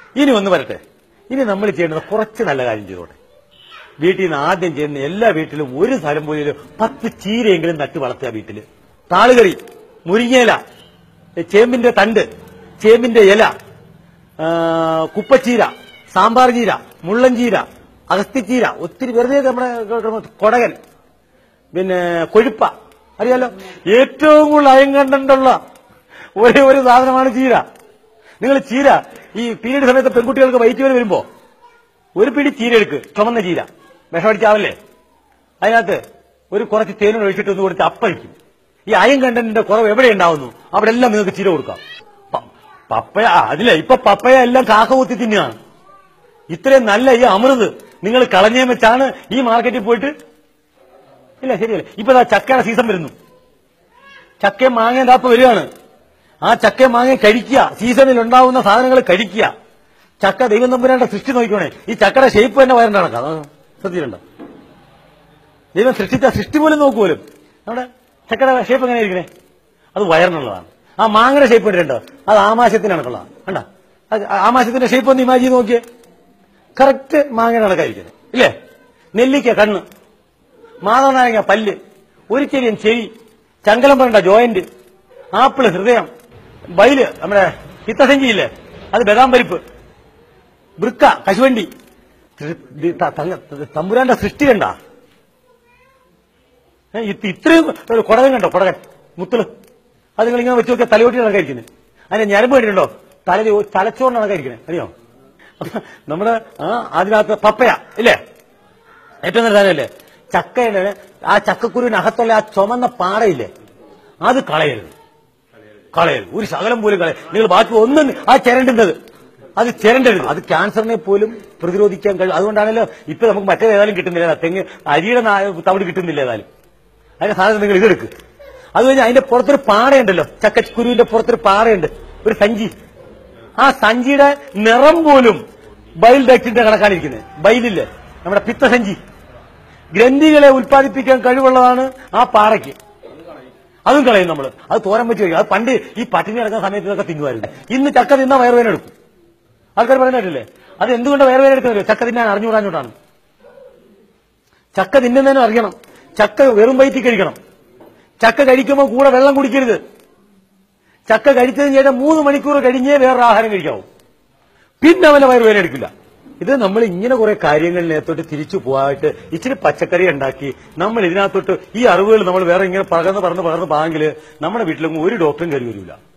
ഇനി ഒന്ന് വരട്ടെ ഇനി നമ്മൾ ചെയ്യേണ്ടത് കുറച്ച് നല്ല കാര്യം ചെയ്തോട്ടെ വീട്ടിൽ നിന്ന് ആദ്യം ചെയ്യുന്ന എല്ലാ വീട്ടിലും ഒരു സ്ഥലം പോലും പത്ത് ചീരയെങ്കിലും നട്ട് വളർത്തുക വീട്ടില് താളുകറി മുരിങ്ങയില ചേമ്പിന്റെ തണ്ട് ചേമ്പിന്റെ ഇല ആ, കുപ്പച്ചീര സാമ്പാർ ചീര മുള്ളൻചീര അഗസ്തിച്ചീര ഒത്തിരി വെറുതെ നമ്മുടെ കൊടകൻ പിന്നെ കൊഴുപ്പ അറിയാലോ ഏറ്റവും കൂടുതൽ അയം കണ്ടുള്ള ഒരേ ഒരു സാധനമാണ് ചീര നിങ്ങൾ ചീര ഈ പീരീഡ് സമയത്ത് പെൺകുട്ടികൾക്ക് വയറ്റ് വരെ വരുമ്പോ ഒരു പിടി ചീര എടുക്ക് ചുമന്ന ചീര വിഷമടിച്ചാവല്ലേ അതിനകത്ത് ഒരു കുറച്ച് തേനും ഒഴിച്ചിട്ട് ഒന്ന് കൊടുത്ത് അപ്പഴിക്കും ഈ അയം കണ്ടന്റിന്റെ കുറവ് എവിടെ ഉണ്ടാവുന്നു അവിടെ എല്ലാം നിങ്ങൾക്ക് ചീര കൊടുക്കാം പ- പപ്പയ ആ, അതിലെ ഇപ്പൊ പപ്പയ എല്ലാം കാക്ക കുത്തി തിന്നുകയാണ് ഇത്രയും നല്ല ഈ അമൃത് നിങ്ങൾ കളഞ്ഞേ വെച്ചാണ് ഈ മാർക്കറ്റിൽ പോയിട്ട് ഇല്ല ശരിയല്ല ഇപ്പൊ ദാ ചക്കയുടെ സീസൺ വരുന്നു ചക്കയും മാങ്ങയും ദാപ്പ് വരികയാണ് ആ ചക്കയും മാങ്ങയും കഴിക്കുക സീസണിൽ ഉണ്ടാവുന്ന സാധനങ്ങൾ കഴിക്കുക ചക്ക ദൈവം തമ്പുരാന്റെ സൃഷ്ടി നോക്കിക്കോണേ ഈ ചക്കയുടെ ഷേപ്പ് തന്നെ വരണ്ട കണക്കാ ശ്രദ്ധിച്ചിട്ടുണ്ടോ ദൈവം സൃഷ്ടിച്ച സൃഷ്ടി പോലും നോക്കുപോലും നമ്മുടെ ചക്കയുടെ ഷേപ്പ് എങ്ങനെ ഇരിക്കണേ അത് വയറിനുള്ളതാണ് ആ മാങ്ങയുടെ ഷേപ്പ് കണ്ടിട്ടുണ്ടോ അത് ആമാശത്തിനാണ് കൊള്ളാം കണ്ട ആമാശത്തിന്റെ ഷേപ്പ് ഒന്ന് ഇമാജിൻ നോക്കിയേ കറക്റ്റ് മാങ്ങയുടെ കണക്കായിരിക്കുന്നത് ഇല്ലേ നെല്ലിക്ക കണ്ണ് മാതളനാരങ്ങ പല്ല് ഒരു ചെരിയൻ ചെവി ചങ്കലം പറണ്ട ജോയിന്റ് ആപ്പിള് ഹൃദയം ബൈല് നമ്മുടെ പിത്തസഞ്ചിയില്ലേ അത് ബദാം പരിപ്പ് വൃക്ക കശുവണ്ടി ത- ത- തങ്ങ- തമ്പുരാന്റെ സൃഷ്ടി കണ്ട ഇത്രയും ഒരു കുടകൻ കണ്ടോ കുടകൻ മുത്തള് അത് നിങ്ങൾ ഇങ്ങനെ വെച്ച് നോക്കിയാൽ തലയോട്ടി കണക്കായിരിക്കുന്നത് അതിന്റെ ഞരമ്പ് കണ്ടിട്ടുണ്ടോ തല തലച്ചോറിന് കണക്കായിരിക്കണേ അറിയോ അപ്പൊ നമ്മുടെ ആ അതിനകത്ത് പപ്പയ ഇല്ലേ ഏറ്റവും നല്ല സാധനമല്ലേ ചക്കയുടെ ആ ചക്കക്കുരുവിനകത്തുള്ള ആ ചുമന്ന പാടയില്ലേ അത് കളയരുത് കളയരുത് ഒരു ശകലം പോലും കളയ നിങ്ങൾ ബാക്കി ഒന്നും ആ ചിരണ്ടത് അത് ചിരണ്ടരുത് അത് ക്യാൻസറിനെ പോലും പ്രതിരോധിക്കാൻ കഴിയും അതുകൊണ്ടാണല്ലോ ഇപ്പൊ നമുക്ക് മറ്റേത് ഏതായാലും കിട്ടുന്നില്ല തെങ്ങ് അരിയുടെ നാ- തവിട് കിട്ടുന്നില്ല ഏതായാലും അതിന്റെ സാധനം നിങ്ങൾ ഇതെടുക്ക് അത് കഴിഞ്ഞാൽ അതിന്റെ പുറത്തൊരു പാടയുണ്ടല്ലോ ചക്കക്കുരുവിന്റെ പുറത്തൊരു പാടയുണ്ട് ഒരു സഞ്ചി ആ സഞ്ചിയുടെ നിറം പോലും ബൈൽ ഡക്റ്റിന്റെ കണക്കാണിരിക്കുന്നത് ബൈലില്ലേ നമ്മുടെ പിത്തസഞ്ചി ഗ്രന്ഥികളെ ഉൽപ്പാദിപ്പിക്കാൻ കഴിവുള്ളതാണ് ആ പാറയ്ക്ക് അതും കളയും നമ്മൾ അത് തോരൻ വെച്ച് കഴിക്കും അത് പണ്ട് ഈ പട്ടിണി കിടക്കുന്ന സമയത്ത് ഇതൊക്കെ തിന്നുമായിരുന്നു ഇന്ന് ചക്ക തിന്നാ വയറുവേന എടുക്കും ആൾക്കാർ പറയുന്നില്ലേ അത് എന്തുകൊണ്ട് വയറുവേന എടുക്കുന്നില്ല ചക്ക തിന്നാൻ അറിഞ്ഞുകൂടാഞ്ഞോട്ടാണ് ചക്ക തിന്നുന്നതിനും അറിയണം ചക്ക വെറും വയറ്റിൽ കഴിക്കണം ചക്ക കഴിക്കുമ്പോൾ കൂടെ വെള്ളം കുടിക്കരുത് ചക്ക കഴിച്ചതിന് ശേഷം മൂന്ന് മണിക്കൂർ കഴിഞ്ഞേ വേറൊരു ആഹാരം കഴിക്കാവൂ പിന്നെ അവന്റെ വയറുവേന എടുക്കില്ല ഇത് നമ്മൾ ഇങ്ങനെ കുറെ കാര്യങ്ങളിനകത്തോട്ട് തിരിച്ചു പോയിട്ട് ഇച്ചിരി പച്ചക്കറി ഉണ്ടാക്കി നമ്മൾ ഇതിനകത്തോട്ട് ഈ അറിവുകൾ നമ്മൾ വേറെ ഇങ്ങനെ പകർന്ന് പറന്ന് പകർന്ന് പാങ്കിൽ നമ്മുടെ വീട്ടിലൊന്നും ഒരു ഡോക്ടറും കയറി വരില്ല